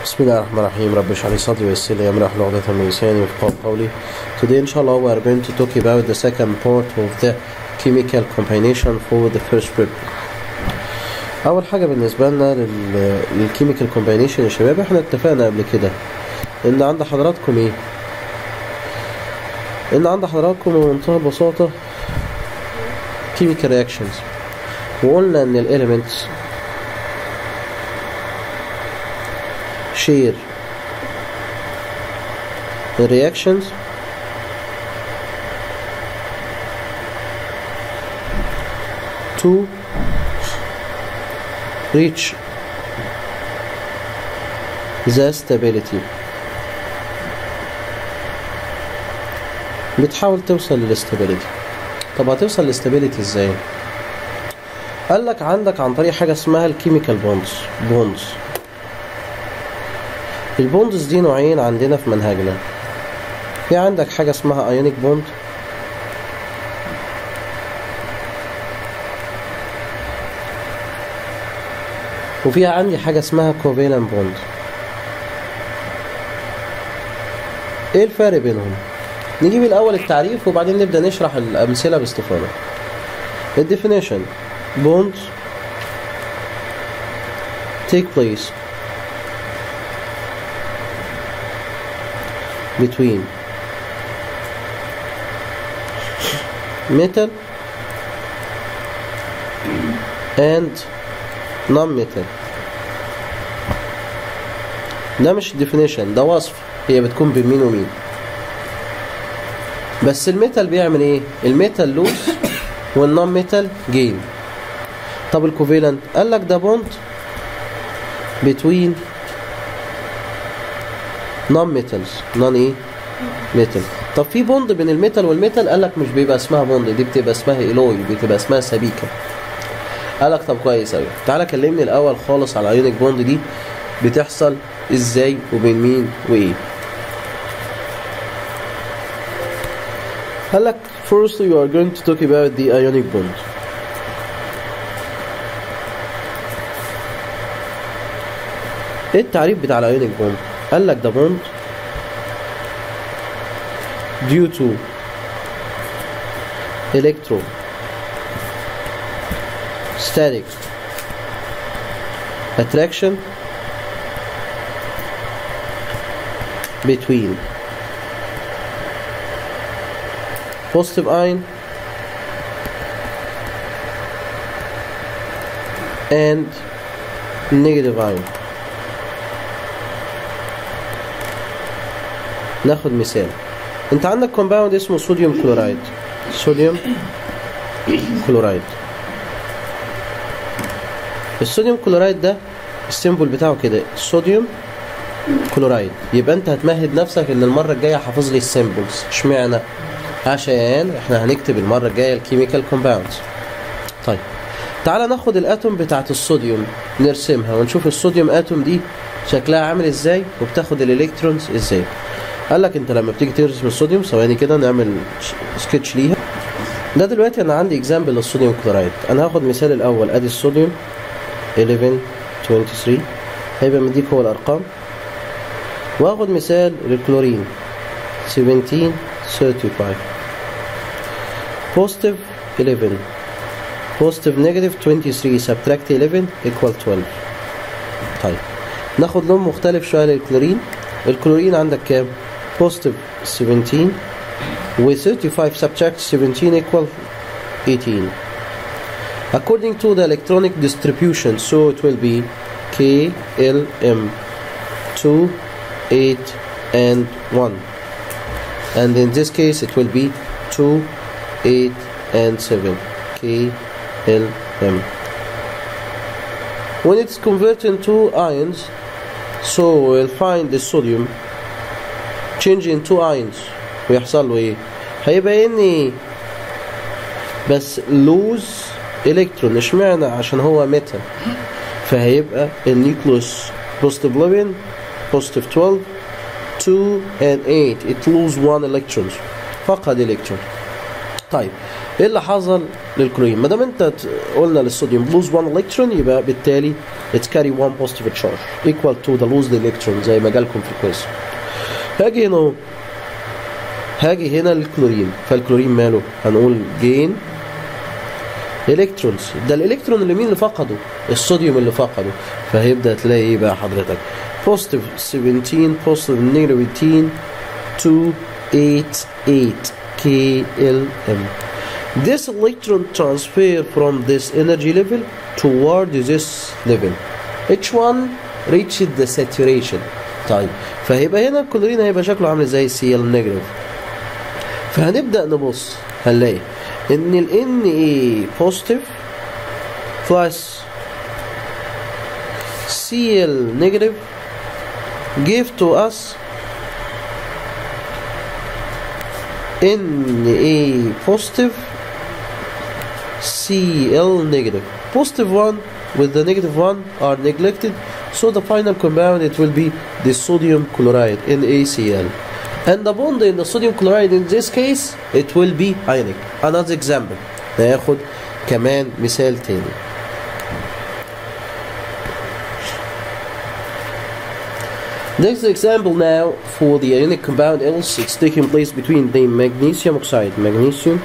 بسم الله الرحمن الرحيم رب اشرح لي صدري ويسر لي امري واحلل عقدة من لساني يفقهوا قولي Today inshallah we are going to talk about the second part of the chemical combination for the first group أول حاجة بالنسبة لنا لل- للchemical combination يا شباب احنا اتفقنا قبل كده إن عند حضراتكم إيه؟ إن عند حضراتكم بمنتهى البساطة chemical reactions وقلنا إن ال elements share the reactions to reach the stability بتحاول توصل للاستابيليتي طب هتوصل للاستابيليتي ازاي قال لك عندك عن طريق حاجه اسمها الكيميكال بوندز بوندز البوندز دي نوعين عندنا في منهجنا في عندك حاجة اسمها ايونيك بوند وفي عندي حاجة اسمها كوفيلان بوند ايه الفرق بينهم نجيب الاول التعريف وبعدين نبدأ نشرح الامثلة باستفاضة الديفينيشن bonds take place between metal and non-metal ده مش definition ده وصف هي بتكون بين مين ومين بس الميتال بيعمل ايه الميتال لوز والنون ميتال جين طب الكوفيلنت قال لك ده بوند between نون ميتالز نون ايه ميتال طب في بوند بين الميتال والميتال قال لك مش بيبقى اسمها بوند دي بتبقى اسمها ايلوي بتبقى اسمها سبيكه قال لك طب كويس قوي تعالى كلمني الاول خالص على الايونيك بوند دي بتحصل ازاي وبين مين وايه قال لك first you are going to talk about the ionic bond ايه التعريف بتاع الايونيك بوند قال لك ده بوند due to electro static attraction between positive ion and negative ion ناخد مثال انت عندك كومباوند اسمه صوديوم كلورايد صوديوم كلورايد الصوديوم كلورايد ده السيمبل بتاعه كده صوديوم كلورايد يبقى انت هتمهد نفسك ان المره الجايه حافظ لي السيمبلز اشمعنى عشان احنا هنكتب المره الجايه الكيميكال كومباوندز طيب تعالى ناخد الاتوم بتاعت الصوديوم نرسمها ونشوف الصوديوم اتوم دي شكلها عامل ازاي وبتاخد الالكترونز ازاي قال لك انت لما بتيجي ترسم الصوديوم ثواني كده نعمل سكتش ليها ده دلوقتي انا عندي اكزامبل للصوديوم كلورايد انا هاخد مثال الاول ادي الصوديوم 11 23 هيبقى مديك هو الارقام واخد مثال للكلورين 17 35 positive 11 positive negative 23 subtract 11 equal 12 طيب ناخد لون مختلف شويه للكلورين الكلورين عندك كام positive 17 و 35 subtract 17 equal 18 according to the electronic distribution so it will be K L M 2 8 and 1 and in this case it will be 2 8 and 7 K L M when it's converted into ions so we'll find the sodium change into ions ويحصل له ايه هيبقى ان بس lose electron اشمعنى عشان هو ميتال فهيبقى النيوكليوس positive 11 positive 12 2 and 8 it lose 1 electrons فقد electron طيب ايه اللي حصل للكلورين ما دام انت ت- قلنا للصوديوم lose 1 electron يبقى بالتالي it carry one positive charge equal to the losed electron زي ما جالكم في الكويس هاجي هنا اهو هاجي هنا للكلورين فالكلورين ماله هنقول جين الكترونز ده الالكترون اللي مين اللي فقده الصوديوم اللي فقده فهيبدا تلاقي ايه بقى حضرتك بوزيتيف 17 بوزيتيف نيجاتيف 18 288 KLM This electron transfer from this energy level toward this level. Each one reached the saturation. طيب فهيبقى هنا الكلورين هيبقى شكله عامل زي Cl نيجاتيف. فهنبدأ نبص هنلاقي إن ال Na positive plus Cl negative give to us Na positive Cl negative. Positive one with the negative one are neglected, so the final compound it will be the sodium chloride NaCl. And the bond in the sodium chloride in this case it will be ionic. Another example. ناخد كمان مثال تاني. Next example now for the ionic compound else it's taking place between the magnesium oxide, magnesium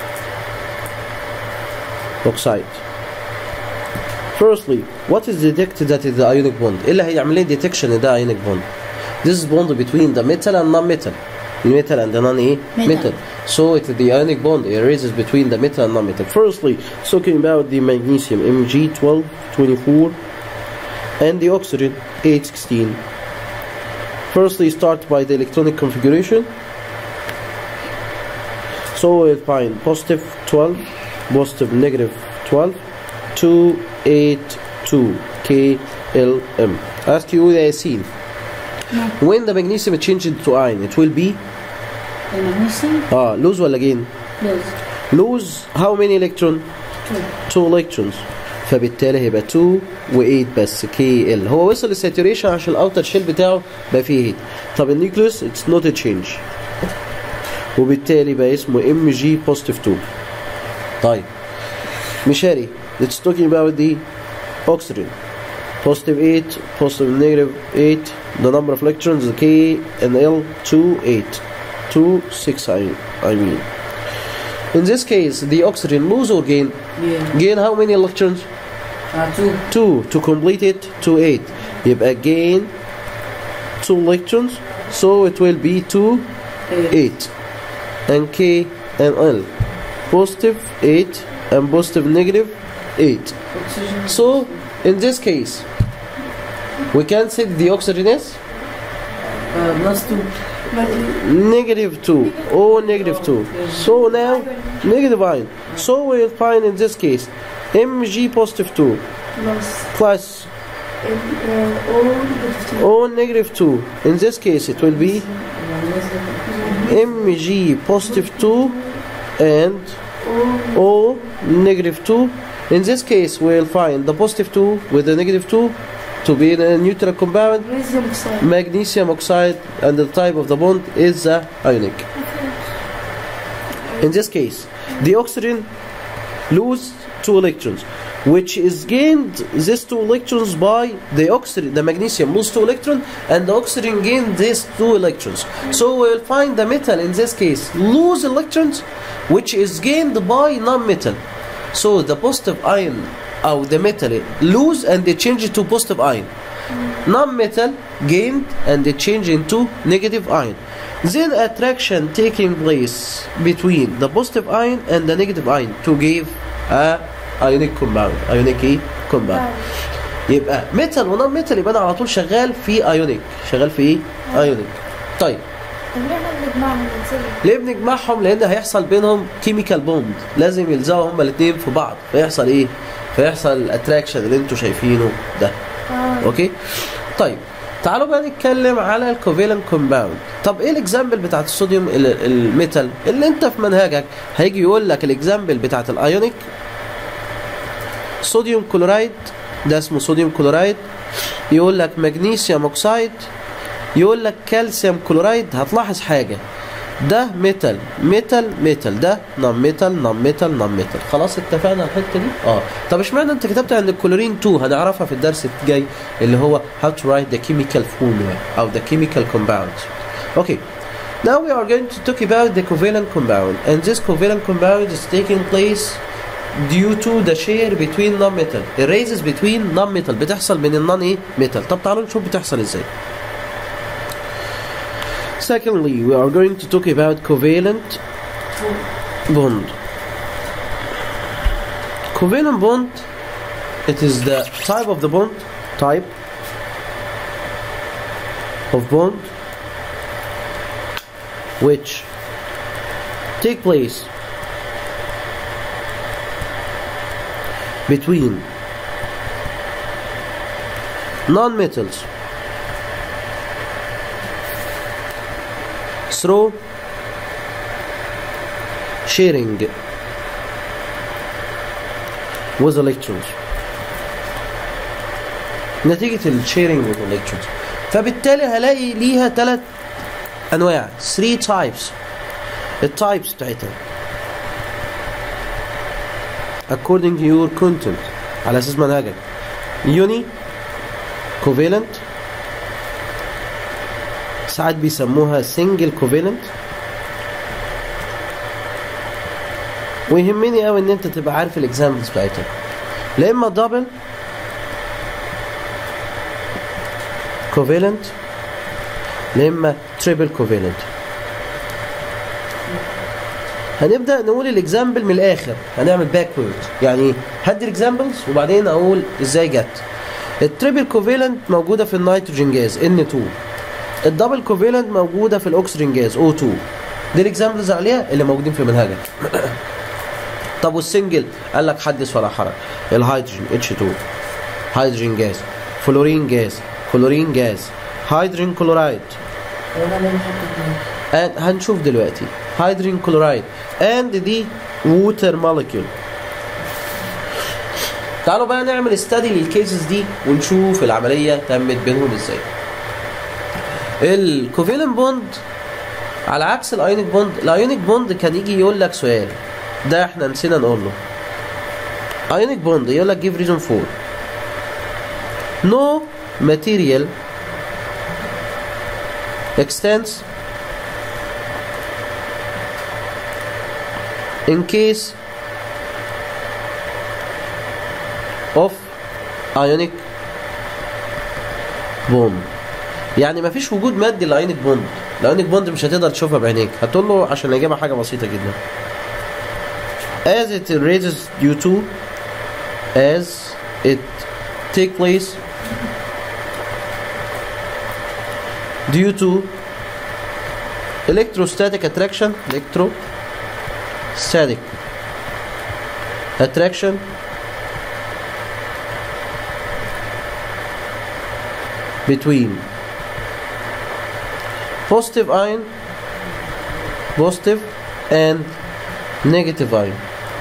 oxide. Firstly, what is detected that is the ionic bond? إيه اللي هيعمل لي detection إن ده ionic bond. This is bond between the metal and non-metal. Metal and the non-A Metal. metal. So it is the ionic bond. It arises between the metal and non-metal. Firstly, talking about the magnesium Mg1224 and the oxygen H16. Firstly, start by the electronic configuration. So we'll find positive 12, positive negative 12, 282 KLM. Ask you the scene. When the magnesium changes to iron, it will be المغنيسيوم ah lose ولا gain? لوز lose how many electron? 2 electrons فبالتالي هيبقى 2 و8 بس كي ال هو وصل للساتوريشن عشان الاوتر شيل بتاعه بقى فيه هيت طب النيوكليوس اتس نوت تشينج وبالتالي بقى اسمه ام جي بوزيتيف 2 طيب مشاري let's talking about the oxygen positive 8 positive negative 8 the number of electrons k and l 2 8 2 6 I, I mean in this case the oxygen lose or gain Yeah. gain how many electrons Uh, two. 2 to complete it to 8 يبقى gain 2 electrons so it will be 2 Eight. 8 and K and L positive 8 and positive negative 8 Oxygen. so in this case we can say the oxygen is Uh, plus two. negative 2 or negative 2 so now negative ion so we'll find in this case Mg positive 2 plus plus uh, O negative two. O negative 2 in this case it will be Mg positive 2 and O negative 2 in this case we'll find the positive 2 with the negative 2 to be in a neutral compound Magnesium oxide. magnesium oxide and the type of the bond is the ionic in this case the oxygen lose two electrons which is gained these two electrons by the oxygen the magnesium lose two electrons and the oxygen gain these two electrons so we'll find the metal in this case lose electrons which is gained by non-metal so the positive ion or the metal lose and they change it to positive ion non-metal gained and they change into negative ion. Then attraction taking place between the positive ion and the negative ion to give a ionic compound. Ionic ايه؟ compound. يبقى metal ونون metal يبقى انا على طول شغال في ionic. شغال في ايه؟ ionic. طيب طب ليه احنا بنجمعهم ازاي؟ ليه بنجمعهم؟ لان هيحصل بينهم كيميكال بوند لازم يلزقوا هما الاثنين في بعض فيحصل ايه؟ فيحصل الاتراكشن اللي انتوا شايفينه ده. اه اوكي طيب تعالوا بقى نتكلم على الكوفيلنت كومباوند طب ايه الاكزامبل بتاعت الصوديوم ال- الميتال اللي انت في منهجك هيجي يقول لك الاكزامبل بتاعت الايونيك صوديوم كلورايد ده اسمه صوديوم كلورايد يقول لك مغنيسيوم اوكسايد يقول لك كالسيوم كلورايد هتلاحظ حاجه ده ميتال ميتال ميتال ده نون ميتال نون ميتال نون ميتال خلاص اتفقنا على الحته دي اه طب اشمعنى انت كتبت عند الكلورين 2 هنعرفها في الدرس الجاي اللي هو how to write the chemical formula او the chemical compound okay now we are going to talk about the covalent compound and this covalent compound is taking place due to the share between non-metal الريزز between non-metal بتحصل بين النون ايه metal طب تعالوا نشوف بتحصل ازاي Secondly, we are going to talk about covalent bond. Covalent bond, it is the type of the bond, type of bond which take place between non-metals through sharing with electrons نتيجة الشيرنج with electrons فبالتالي هلاقي ليها ثلاث أنواع 3 types التايبس بتاعتها according to your content على أساس منهجك يوني covalent ساعات بيسموها سنجل كوفالنت ويهمني قوي ان انت تبقى عارف الاكزامبلز بتاعتها لا اما دبل كوفالنت لا اما تريبل كوفالنت هنبدا نقول الاكزامبل من الاخر هنعمل باكورد يعني هدي الاكزامبلز وبعدين اقول ازاي جت التريبل كوفالنت موجوده في النيتروجين جاز N2 الدبل كوفالنت موجوده في الاكسجين جاز O2 دي الاكزامبلز عليها اللي موجودين في منهجك طب والسنجل قال لك حدث ولا حرج الهيدروجين H2 هيدروجين جاز فلورين جاز كلورين جاز هيدروجين كلورايد وانا اللي بحط اتنين and هنشوف دلوقتي هيدروجين كلورايد and دي ووتر مولكيول تعالوا بقى نعمل استادي للكيسز دي ونشوف العمليه تمت بينهم ازاي الكوفيلن بوند على عكس الايونيك بوند الايونيك بوند كان يجي يقول لك سؤال ده احنا نسينا نقول له ايونيك بوند يقول لك give reason for no material extends in case of ionic bond يعني مفيش وجود مادي لايونيك بوند الايونيك بوند مش هتقدر تشوفها بعينيك هتقول له عشان الاجابه حاجه بسيطه جدا as it raises due to as it take place due to electrostatic attraction electrostatic attraction between positive ion positive and negative ion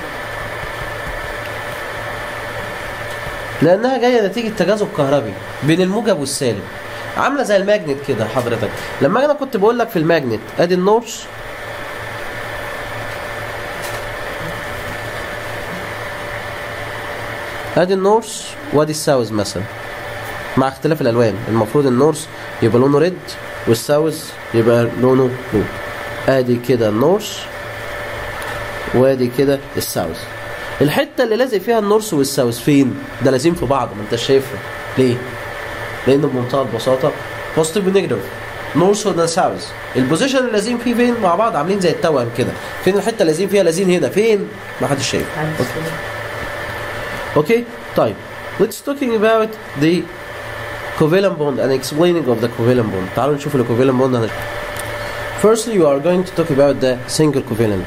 لانها جايه نتيجه تجاذب كهربي بين الموجب والسالب عامله زي الماجنت كده حضرتك لما انا كنت بقول لك في الماجنت ادي النورث ادي النورث وادي الساوث مثلا مع اختلاف الالوان المفروض النورث يبقى لونه ريد والساوث يبقى لونه بلو ادي كده النورث وادي كده الساوث الحته اللي لازق فيها النورث والساوث فين ده لازم في بعض ما انت شايفها ليه لانه بمنتهى البساطه بوزيتيف ونيجاتيف نورث وده ساوث البوزيشن اللي لازم فيه فين مع بعض عاملين زي التوأم كده فين الحته اللي لازم فيها لازم هنا فين ما حدش شايف اوكي طيب let's talking about the covalent bond and explaining of the covalent bond تعالوا نشوف ال covalent bond هنش... firstly you are going to talk about the single covalent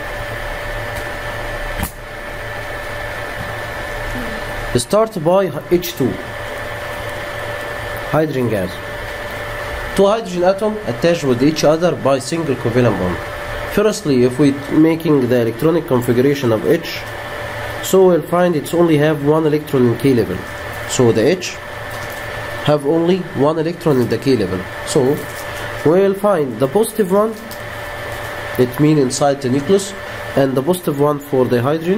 start by H2 hydrogen gas two hydrogen atom attached with each other by single covalent bond firstly if we making the electronic configuration of H so we'll find it's only have one electron in k level so the H have only one electron in the k level so we'll find the positive one it mean inside the nucleus and the positive one for the hydrogen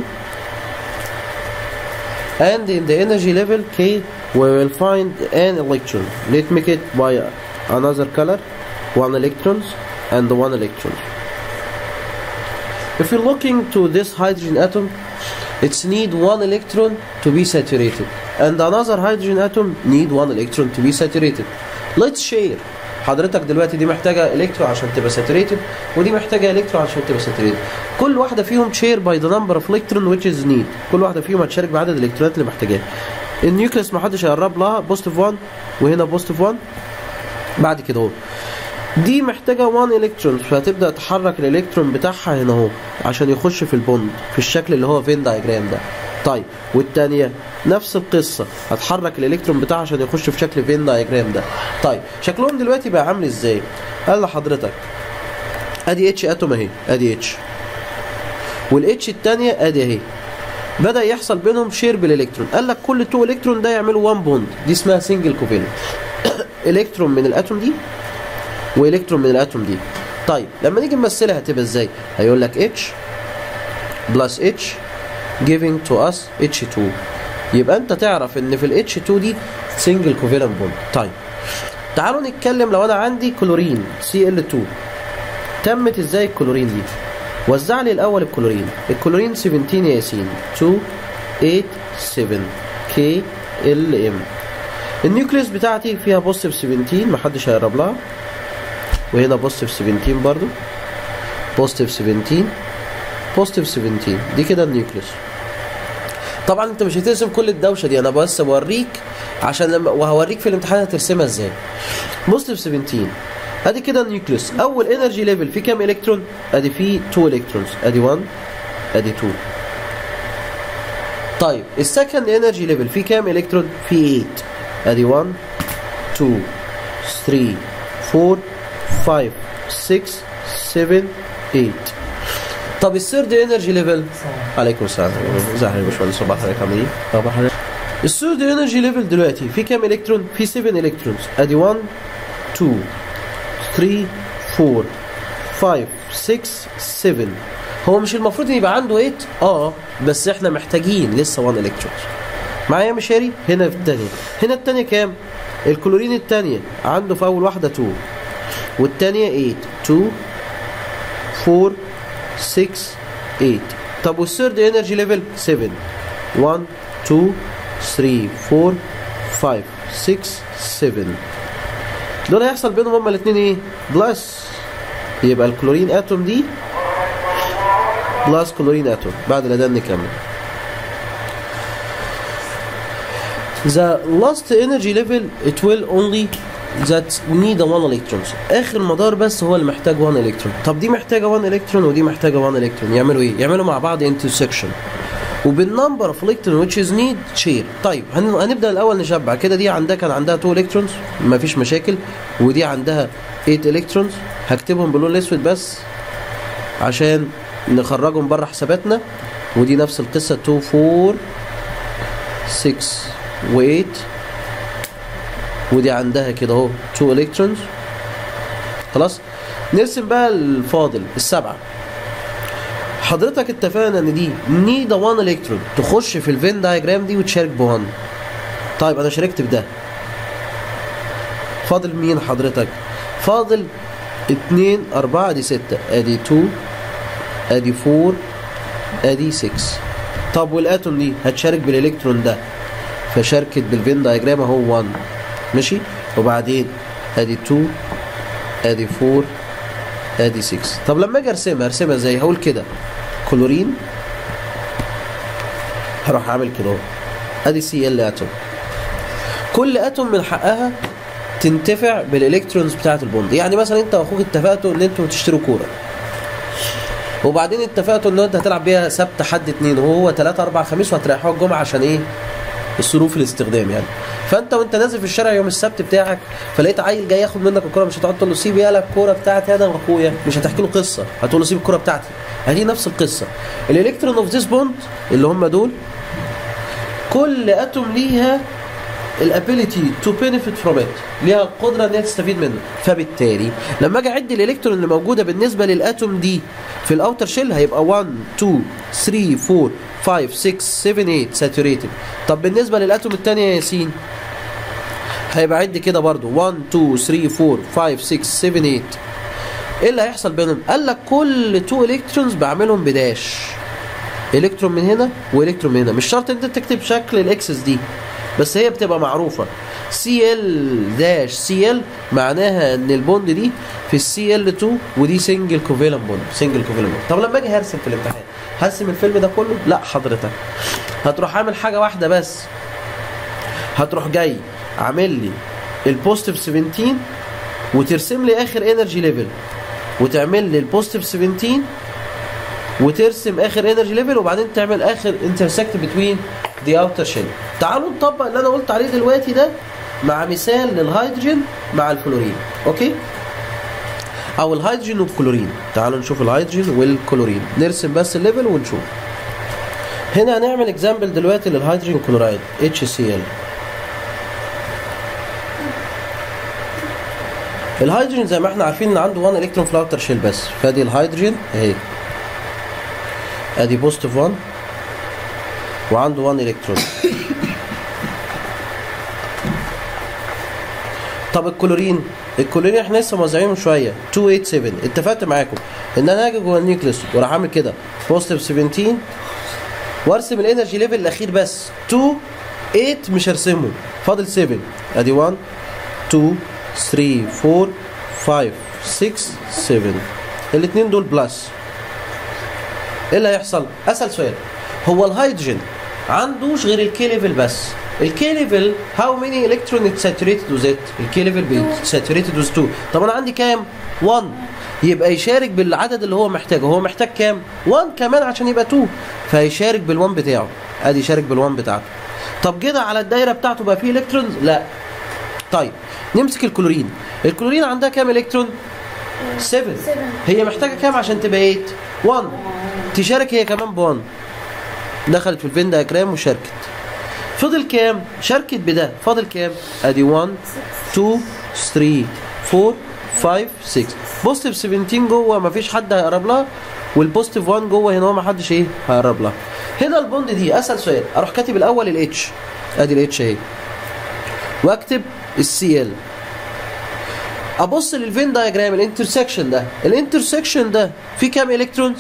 and in the energy level K we will find an electron let make it by another color one electrons and one electron if you're looking to this hydrogen atom it's need one electron to be saturated and another hydrogen atom need one electron to be saturated let's share حضرتك دلوقتي دي محتاجه الكترون عشان تبقى ساتوريتد ودي محتاجه الكترون عشان تبقى ساتوريتد كل واحده فيهم شير باي ذا نمبر اوف الكترون which is need كل واحده فيهم هتشارك بعدد الالكترونات اللي محتاجاها النيوكليس ما حدش هيقرب لها بوزيتيف 1 وهنا بوزيتيف 1 بعد كده اهو دي محتاجة 1 الكترون فهتبدأ تحرك الالكترون بتاعها هنا اهو عشان يخش في البوند في الشكل اللي هو فين دايجرام ده طيب والتانية نفس القصة هتحرك الالكترون بتاعها عشان يخش في شكل فين دايجرام ده طيب شكلهم دلوقتي بقى عامل ازاي قال لحضرتك ادي اتش اتوم اهي ادي اتش والاتش التانية ادي اهي بدأ يحصل بينهم شير بالالكترون قال لك كل تو الكترون ده يعملوا 1 بوند دي اسمها سنجل كوفالنت الكترون من الاتوم دي والكترون من الاتوم دي طيب لما نيجي نمثلها هتبقى ازاي هيقول لك اتش بلس اتش giving to us H2 يبقى انت تعرف ان في ال H2 دي single covalent bond طيب تعالوا نتكلم لو انا عندي كلورين Cl2 تمت ازاي الكلورين دي وزع لي الاول الكلورين الكلورين 17 يا ياسين 2 8 7 K L M النيوكليس بتاعتي فيها بوزيتيف 17 محدش هيقرب لها وهنا بوزيتيف 17 برضو بوزيتيف 17 بوزيتيف 17 دي كده النيوكليس طبعا انت مش هترسم كل الدوشه دي انا بس بوريك عشان لما وهوريك في الامتحان هترسمها ازاي بوزيتيف 17 ادي كده النيوكليس اول انرجي ليفل فيه كام الكترون ادي فيه 2 الكترونز ادي 1 ادي 2 طيب السكند انرجي ليفل فيه كام الكترون فيه 8 ادي 1 2 3 4 5 6 7 8 طب الثيرد انرجي ليفل عليكم السلام ازي حضرتك يا باشمهندس صباح الخير عامل ايه؟ صباح الخير الثيرد انرجي ليفل دلوقتي في كام الكترون؟ في 7 الكترونز ادي 1 2 3 4 5 6 7 هو مش المفروض ان يبقى عنده 8 اه بس احنا محتاجين لسه 1 الكترون معايا يا مشاري هنا في الثانيه هنا الثانيه كام الكلورين الثانيه عنده في اول واحده 2 والثانيه 8 2 4 6 8 طب والثيرد انرجي ليفل 7 1 2 3 4 5 6 7 دول هيحصل بينهم هما الاثنين ايه بلس يبقى الكلورين اتوم دي بلس كلورين اتوم بعد الاداء نكمل The last energy level it will only that need a 1 electrons اخر مدار بس هو اللي محتاج 1 الكترون طب دي محتاجه 1 الكترون ودي محتاجه 1 الكترون يعملوا ايه يعملوا مع بعض intersection وبالنمبر اوف الكترون which is need شير طيب هن- هنبدا الاول نشبع كده دي عندها كان عندها 2 الكترونز مفيش مشاكل ودي عندها 8 الكترونز هكتبهم باللون الاسود بس عشان نخرجهم بره حساباتنا ودي نفس القصه 2 4 6 و8 ودي عندها كده اهو 2 الكترونز خلاص نرسم بقى الفاضل السبعه حضرتك اتفقنا ان دي نيد 1 الكترون تخش في الفين دايجرام دي وتشارك ب 1 طيب انا شاركت بده فاضل مين حضرتك فاضل 2 4 ادي 6 ادي 2 ادي 4 ادي 6 طب والاتوم دي هتشارك بالالكترون ده فشاركت بالفين دايجرام اهو 1 ماشي وبعدين ادي 2 ادي 4 ادي 6 طب لما اجي ارسمها ارسمها ازاي هقول كده كلورين هروح اعمل كده اهو ادي سي ال اتوم كل اتوم من حقها تنتفع بالالكترونز بتاعه البوند يعني مثلا انت واخوك اتفقتوا ان انتوا تشتروا كوره وبعدين اتفقتوا ان انت هتلعب بيها سبت حد اتنين وهو تلاتة اربع خميس وهتريحوها الجمعه عشان ايه الظروف الاستخدام يعني فانت وانت نازل في الشارع يوم السبت بتاعك فلقيت عيل جاي ياخد منك الكوره مش هتقعد تقول له سيب يالا الكوره بتاعتي انا واخويا مش هتحكي له قصه هتقول له سيب الكوره بتاعتي هذه نفس القصه الالكترون اوف ذيس بوند اللي هم دول كل اتوم ليها الابيليتي تو بينيفيت فروم ات ليها القدره ان هي تستفيد منه فبالتالي لما اجي اعد الالكترون اللي موجوده بالنسبه للاتوم دي في الاوتر شيل هيبقى 1 2 3 4 5 6 7 8 ساتوريتد طب بالنسبه للاتوم الثانيه يا ياسين هيبقى عد كده برضو 1 2 3 4 5 6 7 8 ايه اللي هيحصل بينهم قال لك كل 2 الكترونز بعملهم بداش الكترون من هنا والكترون من هنا مش شرط انت تكتب شكل الاكسس دي بس هي بتبقى معروفه سي ال داش سي ال معناها ان البوند دي في السي ال 2 ودي سنجل كوفيلنت بوند سنجل كوفيلنت بوند طب لما اجي هرسم في الامتحان هرسم الفيلم ده كله لا حضرتك هتروح عامل حاجه واحده بس هتروح جاي عامل لي البوزيتيف 17 وترسم لي اخر انرجي ليفل وتعمل لي البوزيتيف 17 وترسم اخر انرجي ليفل وبعدين تعمل اخر انترسكت بتوين دي اوتر شيل تعالوا نطبق اللي انا قلت عليه دلوقتي ده مع مثال للهيدروجين مع الفلورين اوكي او الهيدروجين والكلورين تعالوا نشوف الهيدروجين والكلورين نرسم بس الليفل ونشوف هنا هنعمل اكزامبل دلوقتي للهيدروجين كلورايد HCl الهيدروجين زي ما احنا عارفين ان عنده 1 الكترون في الاوتر شيل بس فادي الهيدروجين اهي ادي بوزيتيف 1 وعنده 1 الكترون طب الكلورين الكلورين احنا لسه موزعينه من شويه 287 اتفقت معاكم ان انا هاجي جوه النيوكليس وراح اعمل كده بوزيتيف 17 وارسم الانرجي ليفل الاخير بس 2 8 مش هرسمه فاضل 7 ادي 1 2 3 4 5 6 7 الاثنين دول بلس ايه اللي هيحصل؟ اسال سؤال هو الهيدروجين عندوش غير الكي ليفل بس الكي ليفل هاو ماني الكترون ات ساتوريتد وذ ات الكي ليفل ساتوريتد وذ 2 طب انا عندي كام 1 يبقى يشارك بالعدد اللي هو محتاجه هو محتاج كام 1 كمان عشان يبقى 2 فهيشارك بال1 بتاعه ادي يشارك بال1 بتاعته طب كده على الدايره بتاعته بقى فيه الكترونز لا طيب نمسك الكلورين الكلورين عندها كام الكترون 7 هي محتاجه كام عشان تبقى 8 1 تشارك هي كمان ب 1 دخلت في الفين دايجرام وشاركت فضل كام شاركت بده فاضل كام ادي 1 2 3 4 5 6 بوزيتيف 17 جوه مفيش حد هيقرب لها والبوزيتيف 1 جوه هنا هو ما حدش ايه هيقرب لها هنا البوند دي اسال سؤال اروح كاتب الاول الاتش ادي الاتش اهي واكتب السي ال ابص للفين دايجرام الانترسكشن ده الانترسكشن ده فيه كام الكترونز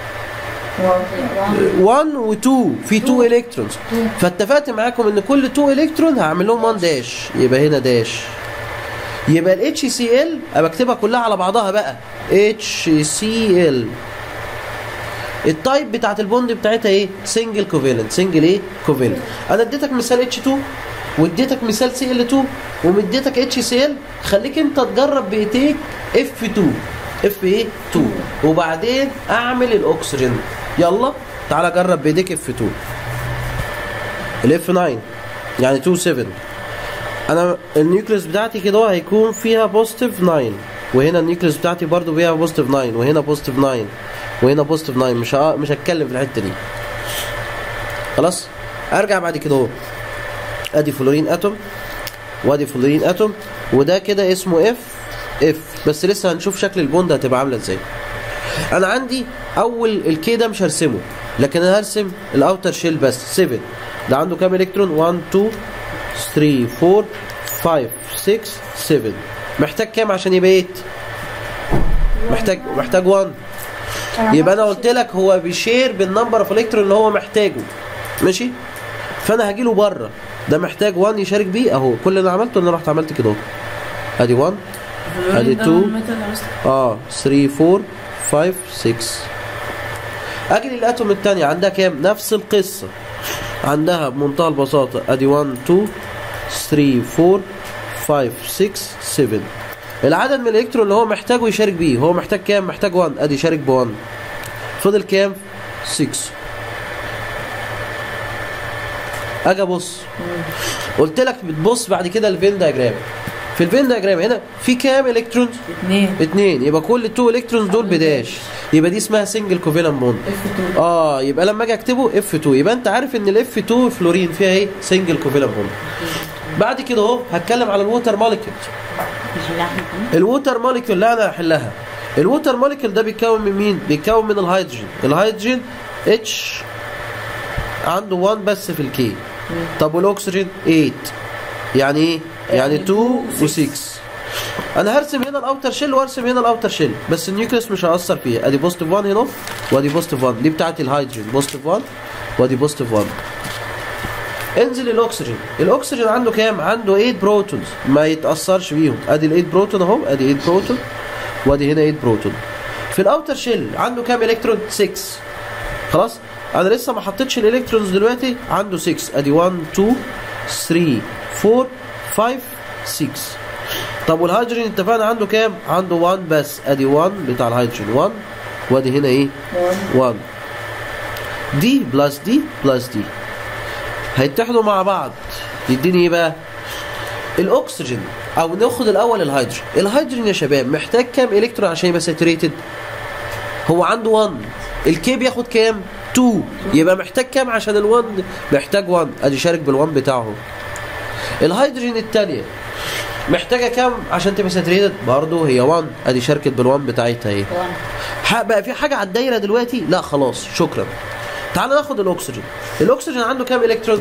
1 و2 في 2 الكترونز فاتفقت معاكم ان كل 2 الكترون هعمل لهم 1 داش يبقى هنا داش يبقى الاتش سي ال ابقى اكتبها كلها على بعضها بقى اتش سي ال التايب بتاعت البوند بتاعتها ايه سنجل كوفيلنت سنجل ايه كوفيلنت انا اديتك مثال اتش 2 واديتك مثال سي ال 2 ومديتك اتش سي ال خليك انت تجرب بايديك اف 2 اف ايه 2 وبعدين اعمل الاكسجين يلا تعالى جرب بايديك اف 2 الاف 9 يعني 2 7 انا النيوكليس بتاعتي كده هيكون فيها بوزيتيف 9 وهنا النيوكليس بتاعتي برضو فيها بوزيتيف 9 وهنا بوزيتيف 9 وهنا بوزيتيف 9 مش ه... مش هتكلم في الحته دي خلاص ارجع بعد كده اهو ادي فلورين اتوم وادي فلورين اتوم وده كده اسمه اف اف بس لسه هنشوف شكل البوند هتبقى عامله ازاي انا عندي اول الكي ده مش هرسمه لكن انا هرسم الاوتر شيل بس 7 ده عنده كام الكترون 1 2 3 4 5 6 7 محتاج كام عشان يبقى 8 محتاج محتاج 1 يبقى انا قلت لك هو بيشير بالنمبر اوف الكترون اللي هو محتاجه ماشي فانا هجي له بره ده محتاج 1 يشارك بيه اهو كل اللي عملته ان انا رحت عملت كده اهو ادي 1 ادي 2 اه 3 4 5 6 اجي للاتوم الثانيه عندها كام نفس القصه عندها بمنتهى البساطه ادي 1 2 3 4 5 6 7 العدد من الالكترون اللي هو محتاجه يشارك بيه هو محتاج كام محتاج 1 ادي شارك ب 1 فضل كام 6 اجي ابص قلت لك بتبص بعد كده الفين دايجرام في الفين دايجرام هنا في كام الكترونز اثنين اتنين يبقى كل التو الكترونز دول بداش يبقى دي اسمها سنجل كوفيلنت بوند اف 2 اه يبقى لما اجي اكتبه اف 2 يبقى انت عارف ان الاف 2 فلورين فيها ايه سنجل كوفيلنت بوند بعد كده اهو هتكلم على الووتر موليكيول نحلها احنا كمان الووتر موليكيول لا انا هحلها الووتر موليكيول ده بيتكون من مين بيتكون من الهيدروجين الهيدروجين اتش عنده 1 بس في الكي طب والاكسجين 8 يعني ايه يعني 2 و6 انا هرسم هنا الاوتر شيل وارسم هنا الاوتر شيل بس النيوكليس مش هيأثر فيها ادي بوزيتيف 1 هنا وادي بوزيتيف 1 دي بتاعت الهيدروجين بوزيتيف 1 وادي بوزيتيف 1 انزل الاكسجين الاكسجين عنده كام عنده 8 بروتونز ما يتاثرش بيهم ادي ال 8 بروتون اهو ادي 8 بروتون وادي هنا 8 بروتون في الاوتر شيل عنده كام الكترون 6 خلاص انا لسه ما حطيتش الالكترونز دلوقتي عنده 6 ادي 1 2 3 4 5 6 طب والهيدروجين اتفقنا عنده كام عنده 1 بس ادي 1 بتاع الهيدروجين 1 وادي هنا ايه 1 دي بلس دي بلس دي هيتحدوا مع بعض يديني ايه بقى الاكسجين او ناخد الاول الهيدروجين الهيدروجين يا شباب محتاج كام الكترون عشان يبقى ساتوريتد هو عنده 1 الكي بياخد كام 2 يبقى محتاج كام عشان ال1 محتاج 1 ادي شارك بال1 بتاعه الهيدروجين الثانيه محتاجه كام عشان تبقى ساتوريتد برضه هي 1 ادي شاركت بال1 بتاعتها اهي وانا ح- بقى في حاجه على الدايره دلوقتي لا خلاص شكرا تعال ناخد الاكسجين الاكسجين عنده كام الكترون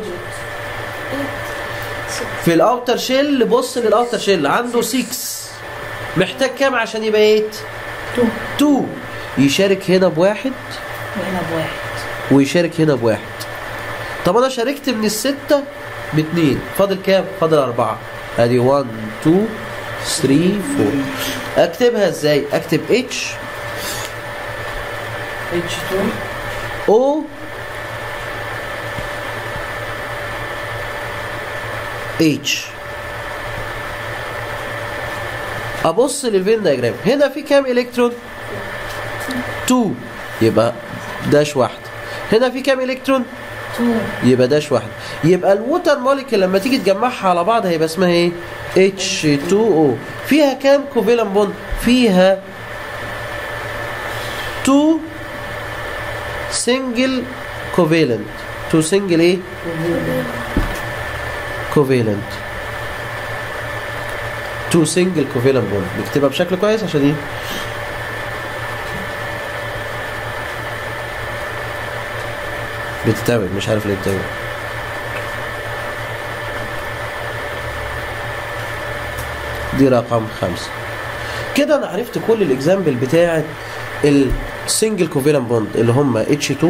في الاوتر شيل بص للاوتر شيل عنده 6 محتاج كام عشان يبقى 8 تو 2 يشارك هنا بواحد وهنا بواحد ويشارك هنا بواحد طب انا شاركت من الستة باتنين فاضل كام فاضل اربعة ادي 1 2 3 4 اكتبها ازاي اكتب اتش اتش 2 او اتش ابص للفين دايجرام هنا في كام الكترون 2 يبقى داش واحد هنا في كام الكترون 2 يبقى داش واحد يبقى الووتر موليكيول لما تيجي تجمعها على بعض هيبقى اسمها ايه H2O فيها كام كوفيلنت بوند فيها 2 سنجل كوفيلنت 2 سنجل ايه كوفيلنت 2 سنجل كوفيلنت بوند نكتبها بشكل كويس عشان ايه بتتعمل مش عارف ليه بتتعمل دي رقم خمسة كده انا عرفت كل الاكزامبل بتاعت السنجل كوفيلنت بوند اللي هم H2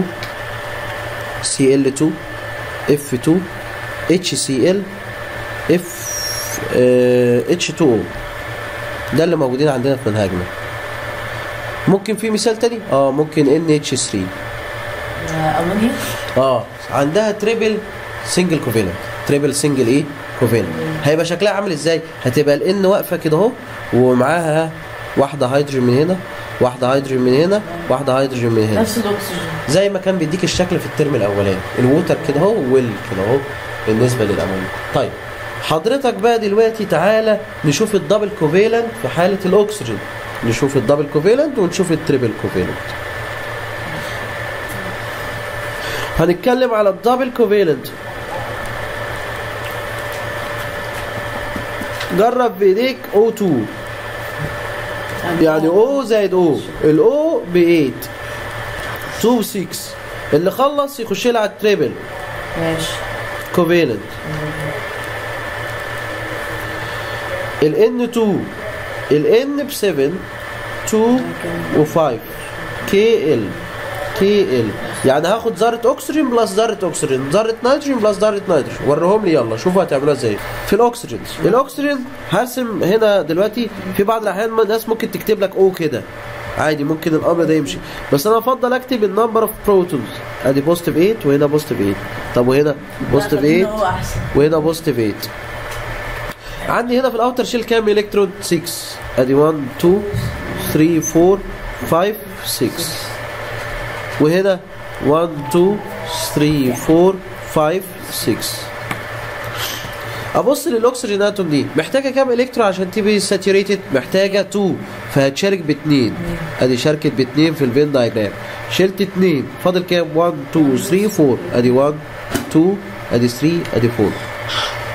Cl2 F2 HCl F آه، H2O ده اللي موجودين عندنا في منهجنا ممكن في مثال تاني اه ممكن NH3 امونيا اه عندها تريبل سنجل كوفيلنت تريبل سنجل ايه كوفيلنت هيبقى شكلها عامل ازاي هتبقى الان واقفه كده اهو ومعاها واحده هيدروجين من هنا واحده هيدروجين من هنا واحده هيدروجين من هنا نفس الاكسجين زي ما كان بيديك الشكل في الترم الاولاني الووتر كده اهو ويل كده اهو بالنسبه للامونيا طيب حضرتك بقى دلوقتي تعالى نشوف الدبل كوفيلنت في حاله الاكسجين نشوف الدبل كوفيلنت ونشوف التريبل كوفيلنت هنتكلم على الدبل كوفيلنت جرب بايديك O2 يعني O زائد O الأو ب 8 2 6 اللي خلص يخش لي على التريبل ماشي كوفيلنت ال N2 ال N ب 7 2 و 5 KL KL يعني هاخد ذرة أكسجين بلس ذرة أكسجين ذرة نيتروجين بلس ذرة نيتروجين وريهم لي يلا شوفوا هتعملوها ازاي في الأكسجين الأكسجين هرسم هنا دلوقتي في بعض الأحيان الناس ممكن تكتب لك أو كده عادي ممكن الأمر ده يمشي بس أنا أفضل أكتب النمبر أوف بروتونز أدي بوزيتيف 8 وهنا بوزيتيف 8 طب وهنا بوزيتيف 8 هو احسن وهنا بوزيتيف 8 عندي هنا في الاوتر شيل كام الكترون 6 ادي 1 2 3 4 5 6 وهنا 1 2 3 4 5 6 ابص للاكسجين اتوم دي محتاجه كام الكترون عشان تبقى ساتوريتد محتاجه 2 فهتشارك باثنين ادي شاركت باثنين في الفين دايجرام شلت اثنين فاضل كام 1 2 3 4 ادي 1 2 ادي 3 ادي 4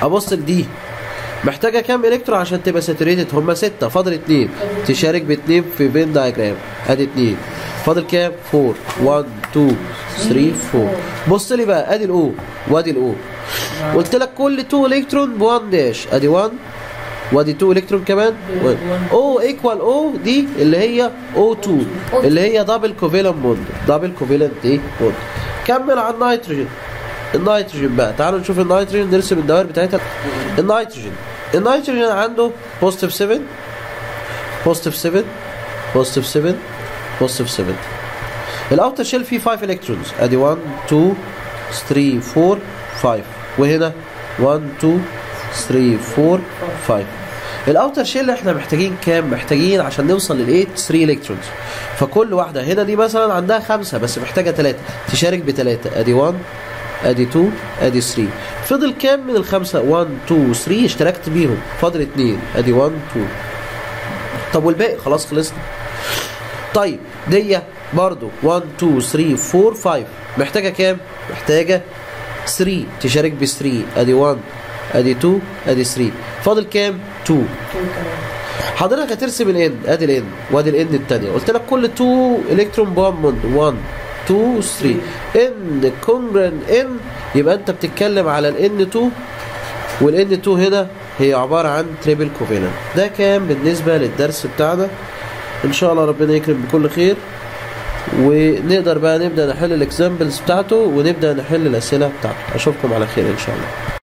ابص لدي محتاجه كام الكترون عشان تبقى ساتوريتد هما ستة فاضل اتنين تشارك باتنين في بين دايجرام ادي اتنين فاضل كام 4 1 2 3 4 بص لي بقى ادي الاو وادي الاو قلت لك كل 2 الكترون ب 1 داش ادي 1 وادي 2 الكترون كمان او ايكوال او دي اللي هي او 2 اللي هي دبل كوفيلنت بوند دبل كوفيلنت ايه بوند كمل على النيتروجين النيتروجين بقى تعالوا نشوف النيتروجين نرسم الدوائر بتاعتها النيتروجين النيتروجين عنده بوزيتيف 7 بوزيتيف 7 بوزيتيف 7 بوزيتيف 7 الاوتر شيل فيه 5 الكترونز ادي 1 2 3 4 5 وهنا 1 2 3 4 5 الاوتر شيل احنا محتاجين كام محتاجين عشان نوصل لل 8 3 الكترونز فكل واحده هنا دي مثلا عندها خمسه بس محتاجه ثلاثه تشارك بثلاثه ادي 1 ادي 2 ادي 3 فضل كام من الخمسه 1 2 3 اشتركت بيهم فاضل 2 ادي 1 2 طب والباقي خلاص خلصنا طيب دي برضو 1 2 3 4 5 محتاجه كام محتاجه 3 تشارك ب 3 ادي 1 ادي 2 ادي 3 فاضل كام 2 حضرتك هترسم الان ادي الان وادي الان الثانيه قلت لك كل 2 الكترون بوند 1 2 3 ان كونجرن ان يبقى انت بتتكلم على الان 2 والان 2 هنا هي عباره عن تريبل كوفيلنت ده كان بالنسبه للدرس بتاعنا ان شاء الله ربنا يكرم بكل خير ونقدر بقى نبدا نحل الاكزامبلز بتاعته ونبدا نحل الاسئله بتاعته اشوفكم على خير ان شاء الله